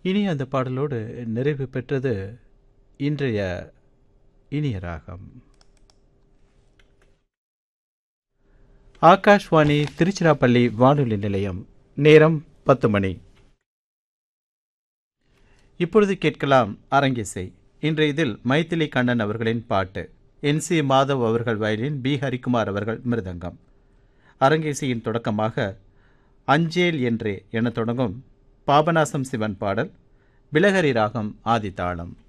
இனி அந்த பாடலோடு நிறைவு பெற்றது இன்றைய இனிய ராகம் ஆகாஷ்வாணி திருச்சிராப்பள்ளி வானொலி நிலையம் நேரம் பத்து மணி இப்பொழுது கேட்கலாம் அரங்கிசை இன்று இதில் மைத்திலி கண்ணன் அவர்களின் பாட்டு என் சி மாதவ் அவர்கள் வயலின் பி ஹரிக்குமார் அவர்கள் மிருதங்கம் அரங்கேசியின் தொடக்கமாக அஞ்சேல் என்றே என தொடங்கும் பாபநாசம் சிவன் பாடல் பிலகரி ராகம் ஆதித்தாளம்